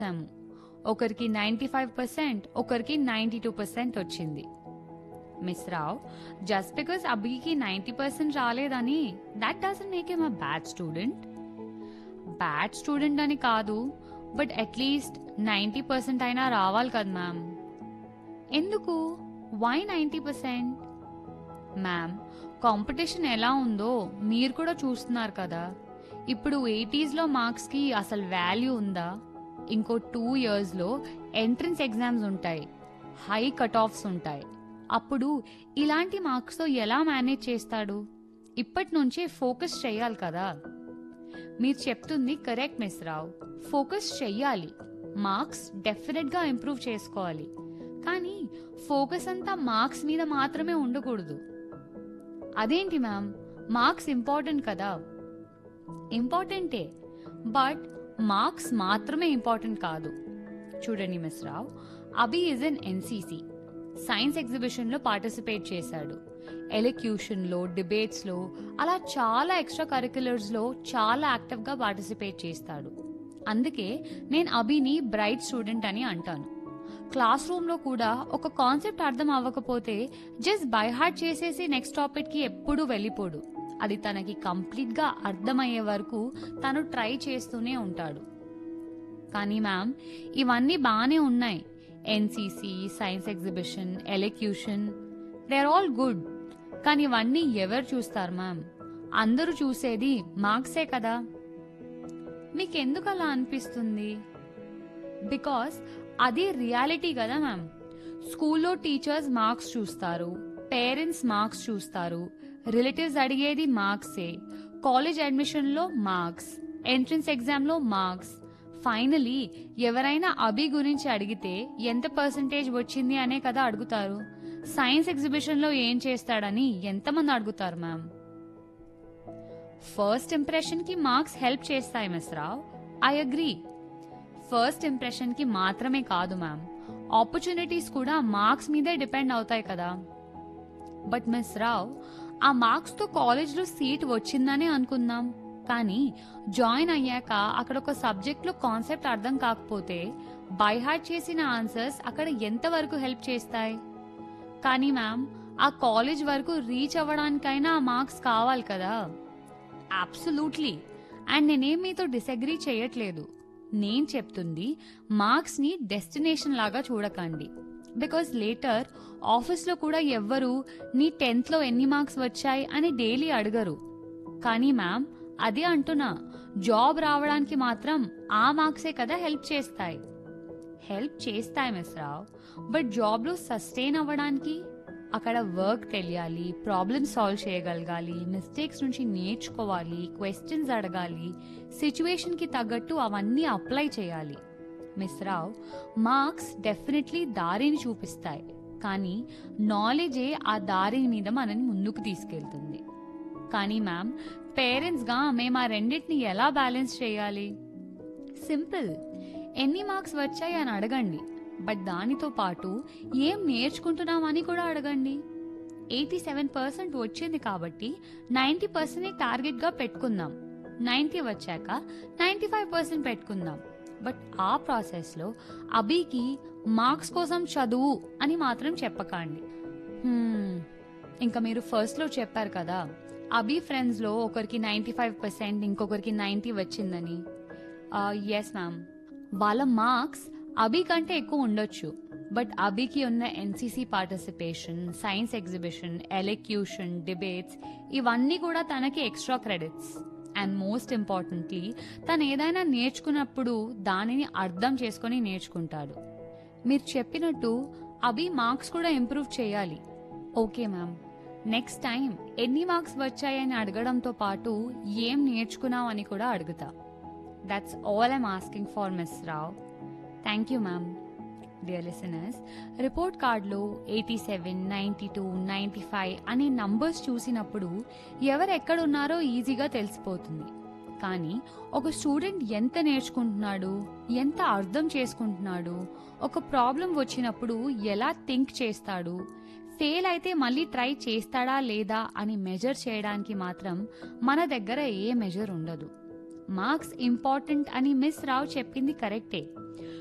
చేసాము ఒకరికి ninety five percent ఒకరికి నైంటీ టూ పర్సెంట్ వచ్చింది మిస్ రావ్ జస్ట్ బికాస్ అభికి నైంటీ పర్సెంట్ రాలేదని that doesn't make him a bad student bad student అని కాదు బట్ అట్లీస్ట్ నైంటీ పర్సెంట్ అయినా రావాలి కదా మ్యామ్ ఎందుకు why ninety percent ma'am competition ఎలా ఉందో మీరు కూడా చూస్తున్నారు కదా ఇప్పుడు ఎయిటీస్లో మార్క్స్కి అసలు వాల్యూ ఉందా ఇంకో టూ ఇయర్స్లో ఎంట్రన్స్ ఎగ్జామ్స్ ఉంటాయి హై కట్ ఆఫ్స్ ఉంటాయి అప్పుడు ఇలాంటి మార్క్స్తో ఎలా మేనేజ్ చేస్తాడు ఇప్పటి నుంచే ఫోకస్ చేయాలి కదా మీరు చెప్తుంది కరెక్ట్ మిస్ రావు ఫోకస్ చెయ్యాలి మార్క్స్ డెఫినెట్గా ఇంప్రూవ్ చేసుకోవాలి కానీ ఫోకస్ అంతా మార్క్స్ మీద మాత్రమే ఉండకూడదు అదేంటి మ్యామ్ మార్క్స్ ఇంపార్టెంట్ కదా ఇంపార్టెంటే బట్ మార్క్స్ మాత్రమే ఇంపార్టెంట్ కాదు చూడండి miss Rao Abhi is N NCC science ఎగ్జిబిషన్లో పార్టిసిపేట్ చేశాడు ఎలక్యూషన్లో డిబేట్స్లో అలా చాలా ఎక్స్ట్రా కరిక్యులర్స్లో చాలా యాక్టివ్గా పార్టిసిపేట్ చేస్తాడు అందుకే నేను అభిని బ్రైట్ స్టూడెంట్ అని అంటాను క్లాస్ రూమ్లో కూడా ఒక కాన్సెప్ట్ అర్థం అవ్వకపోతే జస్ట్ బై హార్ట్ చేసేసి నెక్స్ట్ టాపిక్కి ఎప్పుడూ వెళ్ళిపోడు అది తనకి కంప్లీట్గా అర్థమయ్యే వరకు తను ట్రై చేస్తూనే ఉంటాడు కానీ మ్యామ్ ఇవన్నీ బాగానే ఉన్నాయి NCC science exhibition elocution they are all good కానీ ఇవన్నీ ఎవరు చూస్తారు మ్యామ్ అందరూ చూసేది మార్క్సే కదా మీకెందుకు అలా అనిపిస్తుంది బికాస్ అది రియాలిటీ కదా మ్యామ్ స్కూల్లో టీచర్స్ మార్క్స్ చూస్తారు పేరెంట్స్ మార్క్స్ చూస్తారు రిలేటివ్స్ అడిగేది మార్క్సే కాలేజ్ అడ్మిషన్లో మార్క్స్ ఎంట్రన్స్ ఎగ్జామ్లో మార్క్స్ ఫైనలీ ఎవరైనా అభి గురించి అడిగితే ఎంత పర్సంటేజ్ వచ్చింది అనే కదా అడుగుతారు సైన్స్ ఎగ్జిబిషన్లో ఏం చేస్తాడని ఎంతమంది అడుగుతారు మ్యామ్ ఫస్ట్ ఇంప్రెషన్కి మార్క్స్ హెల్ప్ చేస్తాయి miss Rao I agree first ఇంప్రెషన్కి మాత్రమే కాదు మ్యామ్ ఆపర్చునిటీస్ కూడా మార్క్స్ మీదే డిపెండ్ అవుతాయి కదా బట్ మిస్ రావ్ ఆ మార్క్స్తో కాలేజ్లో సీట్ వచ్చిందని అనుకుందాం కానీ జాయిన్ అయ్యాక అక్కడ ఒక సబ్జెక్ట్లో కాన్సెప్ట్ అర్థం కాకపోతే బై హార్ట్ చేసిన ఆన్సర్స్ అక్కడ ఎంతవరకు హెల్ప్ చేస్తాయి కానీ మ్యామ్ ఆ కాలేజ్ వరకు రీచ్ అవ్వడానికైనా ఆ మార్క్స్ కావాలి కదా అబ్సల్యూట్లీ అండ్ నేనేం మీతో డిసగ్రీ చేయట్లేదు నేను చెప్తుంది మార్క్స్ని డెస్టినేషన్ లాగా చూడకండి బికాస్ లేటర్ ఆఫీస్లో కూడా ఎవ్వరు నీ టెన్త్లో ఎన్ని మార్క్స్ వచ్చాయి అని డైలీ అడగరు కానీ మ్యామ్ అదే అంటున్నా జాబ్ రావడానికి మాత్రం ఆ మార్క్సే కదా హెల్ప్ చేస్తాయి హెల్ప్ చేస్తాయి మిస్ రావ్ బట్ జాబ్లో సస్టైన్ అవ్వడానికి అక్కడ వర్క్ తెలియాలి ప్రాబ్లమ్ సాల్వ్ చేయగలగాలి మిస్టేక్స్ నుంచి నేర్చుకోవాలి క్వశ్చన్స్ అడగాలి సిచ్యువేషన్కి తగ్గట్టు అవన్నీ అప్లై చేయాలి మిస్ రావ్ మార్క్స్ డెఫినెట్లీ దారిని చూపిస్తాయి కానీ నాలెడ్జే ఆ దారి మీద మనని ముందుకు తీసుకెళ్తుంది కానీ మ్యామ్ పేరెంట్స్గా మేము ఆ రెండింటిని ఎలా బ్యాలెన్స్ చేయాలి సింపుల్ ఎన్ని మార్క్స్ వచ్చాయి అని అడగండి బట్ దానితో పాటు ఏం నేర్చుకుంటున్నామని కూడా అడగండి ఎయిటీ సెవెన్ పర్సెంట్ వచ్చింది కాబట్టి నైంటీ పర్సెంట్ టార్గెట్గా పెట్టుకుందాం నైంటీ వచ్చాక నైంటీ ఫైవ్ పర్సెంట్ పెట్టుకుందాం బట్ ఆ ప్రాసెస్లో అభికి మార్క్స్ కోసం చదువు అని మాత్రం చెప్పకండి హ్మ్, ఇంకా మీరు ఫస్ట్లో చెప్పారు కదా అభి ఫ్రెండ్స్లో ఒకరికి నైంటీ ఫైవ్ పర్సెంట్ ఇంకొకరికి నైంటీ వచ్చిందని ఎస్ మ్యామ్ వాళ్ళ మార్క్స్ అభి కంటే ఎక్కువ ఉండొచ్చు బట్ అభికి ఉన్న NCC participation science exhibition elocution debates ఇవన్నీ కూడా తనకి extra credits and most importantly తను ఏదైనా నేర్చుకున్నప్పుడు దానిని అర్థం చేసుకొని నేర్చుకుంటాడు మీరు చెప్పినట్టు అభి మార్క్స్ కూడా ఇంప్రూవ్ చేయాలి ఓకే మ్యామ్ నెక్స్ట్ టైం ఎన్ని మార్క్స్ వచ్చాయని అడగడంతో పాటు ఏం నేర్చుకున్నావు అని కూడా అడుగుతా that's all I'm asking for miss Rao thank you ma'am dear listeners report కార్డులో eighty seven ninety two ninety five అనే నంబర్స్ చూసినప్పుడు ఎవరు ఎక్కడున్నారో ఈజీగా తెలిసిపోతుంది కానీ ఒక స్టూడెంట్ ఎంత నేర్చుకుంటున్నాడు ఎంత అర్థం చేసుకుంటున్నాడు ఒక ప్రాబ్లం వచ్చినప్పుడు ఎలా థింక్ చేస్తాడు ఫెయిల్ అయితే మళ్ళీ ట్రై చేస్తాడా లేదా అని మెజర్ చేయడానికి మాత్రం మన దగ్గర ఏ మెజర్ ఉండదు మార్క్స్ ఇంపార్టెంట్ అని మిస్ రావు చెప్పింది కరెక్టే